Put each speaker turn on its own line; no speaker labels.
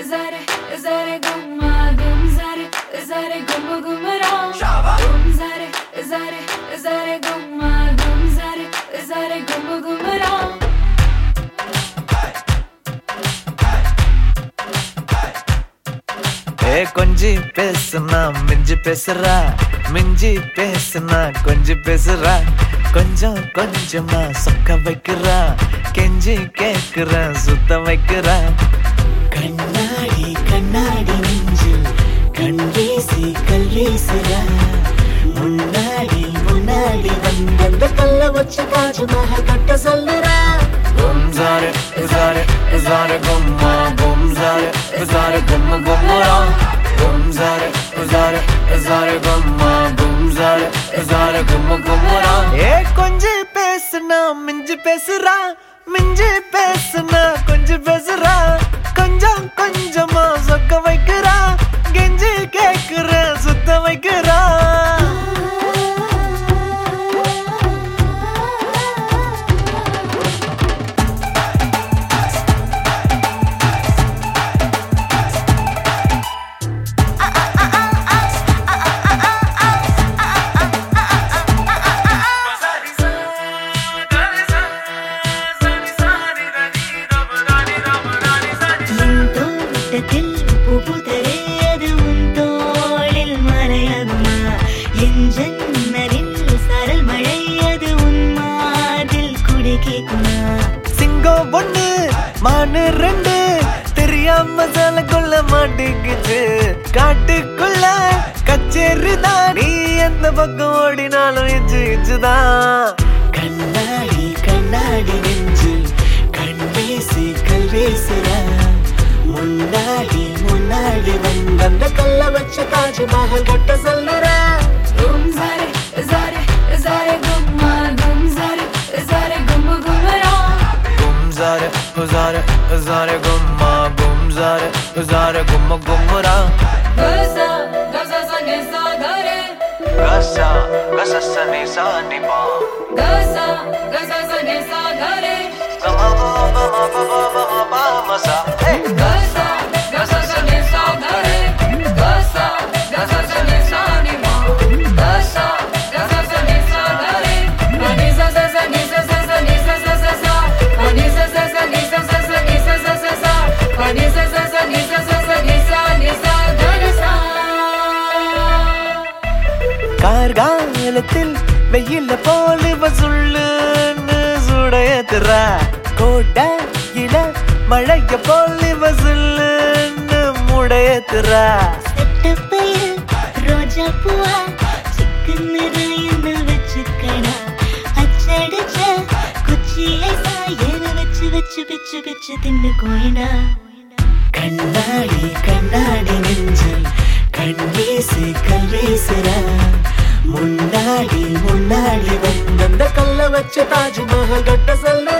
zare zare gumma gum zare zare gumma gumra gum zare zare zare gumma gum zare zare gumma gumra
ஏ கொஞ்சி பேசுனா மிஞ்சி பேசுறா மிஞ்சி பேசுனா கொஞ்சி பேசுறா கொஞ்சம் கொஞ்சமா சொக்க வைக்கிறா கெஞ்சி கேக்குறா சுத்த வைக்கிறா
கண்ணாடி கண்ணாடி நெஞ்சில் கண் வீசி கல் வீசுறா முன்னாடி முன்னாடி வந்த கல்ல வச்சு காஜு மக கட்ட சொல்லுறா
கும் zare zare zare gumma gum zare zare gumma gumra gum zare zare zare gumma gum zare zare gumma gumra ஏ கொஞ்சி பேசுனா மிஞ்சி பேசுறா மிஞ்சி பேசுனா கொஞ்சம் பேசுறா கொஞ்சம் கொஞ்சமா சொக்க வைக்கிறா கெஞ்சி கேக்குற சுத்த வைக்கிறா
என் தோட்டத்தில் புகுதரே அது உன் தோளில் மறையதுமா என் ஜன்னலில் சரல் மழை அது உன் மாதில் குடி கேக்குமா
சிங்கம் ஒண்ணு மானு ரெண்டு தெரியாம கொள்ள மாட்டேங்குது காட்டுக்குள்ள கச்சேரி தான் நீ எந்த பக்கம் ஓடினாலும் இச்சு இச்சுதான்
கண்ணாடி கண்ணாடி நெஞ்சில் கண் வீசி கல் வீசுற முன்னாடி முன்னாடி வந்த கல்ல வச்சு தாஜ் மஹல் கட்ட சொல்லுற
gum zare zare zare gumma gum zare zare gumma gumra
கும் ஜார ஜார ஜார கும்மா கும் ஜார ஜார கும்ம கும்மரா
gaza gaza sa ne sa gare
கசா கச சனி சா நிபா
gaza gaza sa ne sa gare
கம பம பம பம பம சா
gaza gaza sa ne sa gare gaza gaza sa ne sa ni ma gaza gaza sa ne sa gare ani sa sa sa ni sa sa sa ni sa sa sa sa ani sa sa sa ni sa sa sa ni sa sa sa sa ani sa sa sa ni sa sa sa ni sa ni sa gare sa
கார்காலத்தில் வெயில போல வசுள்ளுன்னு சுடையத்துறா கோட்டையில மழைய போல வசுள்ளுன்னு முடையத்துறா
செட்டப்பையில் ரோஜா பூவா chicken என்ன வச்சுக்கடா அச்சடிச்ச குச்சியை சாயன வச்சு வச்சு பிச்சு பிச்சு தின்னு கோயிடா கண்ணாடி கண்ணாடி நெஞ்சில் கண் வீசி கல் வீசுற முன்னாடி முன்னாடி வந்த கல்ல வச்சு தாஜ் மஹல் கட்ட சொல்லுற